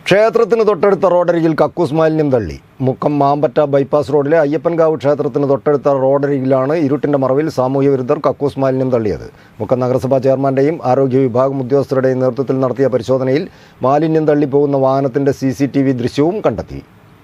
ക്ഷേത്രത്തിന് തൊട്ടടുത്ത റോഡരികിൽ കക്കൂസ് മാലിന്യം തള്ളി മുക്കം മാമ്പറ്റ ബൈപ്പാസ് റോഡിലെ അയ്യപ്പൻകാവ് ക്ഷേത്രത്തിന് തൊട്ടടുത്ത റോഡരികിലാണ് ഇരുട്ടിന്റെ മറവിൽ സാമൂഹ്യ വിരുദ്ധർ കക്കൂസ് മാലിന്യം തള്ളിയത് മുക്കം നഗരസഭാ ചെയർമാന്റെയും ആരോഗ്യ വിഭാഗം ഉദ്യോഗസ്ഥരുടെയും നേതൃത്വത്തിൽ നടത്തിയ പരിശോധനയിൽ മാലിന്യം തള്ളിപ്പോകുന്ന വാഹനത്തിന്റെ സി സി ടി വി ദൃശ്യവും കണ്ടെത്തി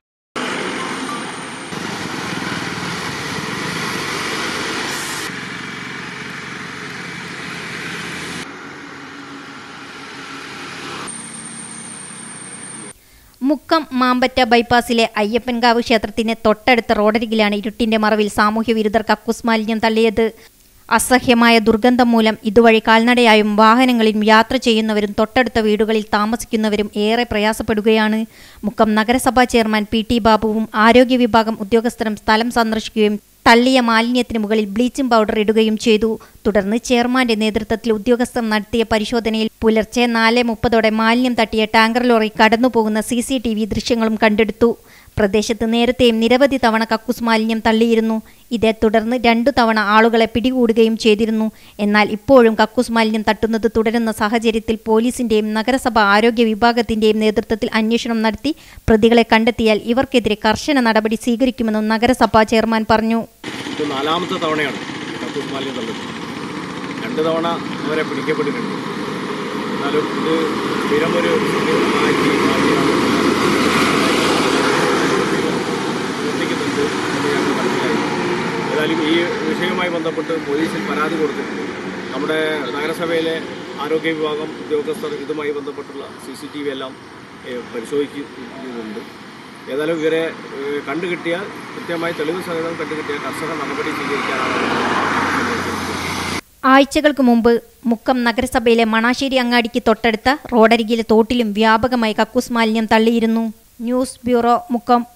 മുക്കം മാമ്പറ്റ ബൈപ്പാസിലെ അയ്യപ്പൻകാവ് ക്ഷേത്രത്തിന് തൊട്ടടുത്ത റോഡരികിലാണ് ഇരുട്ടിന്റെ മറവിൽ സാമൂഹ്യ വിരുദ്ധർ കക്കൂസ് മാലിന്യം തള്ളിയത് അസഹ്യമായ ദുർഗന്ധം മൂലം ഇതുവഴി കാൽനടയായും വാഹനങ്ങളിലും യാത്ര ചെയ്യുന്നവരും തൊട്ടടുത്ത വീടുകളിൽ താമസിക്കുന്നവരും ഏറെ പ്രയാസപ്പെടുകയാണ് മുക്കം നഗരസഭാ ചെയർമാൻ പി ടി ബാബുവും ആരോഗ്യ വിഭാഗം ഉദ്യോഗസ്ഥരും സ്ഥലം സന്ദർശിക്കുകയും തള്ളിയ മാലിന്യത്തിന് മുകളിൽ ബ്ലീച്ചിംഗ് പൗഡർ ഇടുകയും ചെയ്തു തുടർന്ന് ചെയർമാന്റെ നേതൃത്വത്തിൽ ഉദ്യോഗസ്ഥർ നടത്തിയ പരിശോധനയിൽ പുലർച്ചെ നാല് മുപ്പതോടെ മാലിന്യം തട്ടിയ ടാങ്കർ ലോറി കടന്നുപോകുന്ന സി സി ടി വി ദൃശ്യങ്ങളും കണ്ടെടുത്തു പ്രദേശത്ത് നേരത്തെയും നിരവധി തവണ കക്കൂസ് മാലിന്യം തള്ളിയിരുന്നു ഇതേ തുടർന്ന് രണ്ടു തവണ ആളുകളെ പിടികൂടുകയും ചെയ്തിരുന്നു എന്നാൽ ഇപ്പോഴും കക്കൂസ് മാലിന്യം തട്ടുന്നത് തുടരുന്ന സാഹചര്യത്തിൽ പോലീസിന്റെയും നഗരസഭ ആരോഗ്യ വിഭാഗത്തിന്റെയും നേതൃത്വത്തിൽ അന്വേഷണം നടത്തി പ്രതികളെ കണ്ടെത്തിയാൽ ഇവർക്കെതിരെ കർശന നടപടി സ്വീകരിക്കുമെന്നും നഗരസഭാ ചെയർമാൻ പറഞ്ഞു ഇത് നാലാമത്തെ തവണയാണ് കക്കൂസ് മാലിന്യം തള്ളുന്നത് രണ്ട് തവണ അവരെ പിടിക്കപ്പെട്ടിട്ടുണ്ട് എന്നാലും ഇത് സ്ഥിരം ഒരു മാറ്റി മാറ്റിയാണ് പ്രവർത്തിക്കുന്നുണ്ട് എന്ന് ഞങ്ങൾ മനസ്സിലായി ഏതായാലും ഈ വിഷയവുമായി ബന്ധപ്പെട്ട് പോലീസിൽ പരാതി കൊടുത്തിട്ടുണ്ട് നമ്മുടെ നഗരസഭയിലെ ആരോഗ്യ വിഭാഗം ഉദ്യോഗസ്ഥർ ഇതുമായി ബന്ധപ്പെട്ടുള്ള സി സി ടി വി എല്ലാം ഏഹ്, പരിശോധിക്കുന്നുണ്ട് ഏതായാലും ഇവരെ ഏഹ്, കണ്ടുകിട്ടിയാൽ കൃത്യമായി തെളിവ് സഹിതം കണ്ടുകിട്ടിയാൽ കർശന നടപടി സ്വീകരിക്കാനാണ് ആഴ്ചകൾക്ക് മുമ്പ് മുക്കം നഗരസഭയിലെ മണാശ്ശേരി അങ്ങാടിക്ക് തൊട്ടടുത്ത റോഡരികിലെ തോട്ടിലും വ്യാപകമായി കക്കൂസ് മാലിന്യം തള്ളിയിരുന്നു ന്യൂസ് ബ്യൂറോ മുക്കം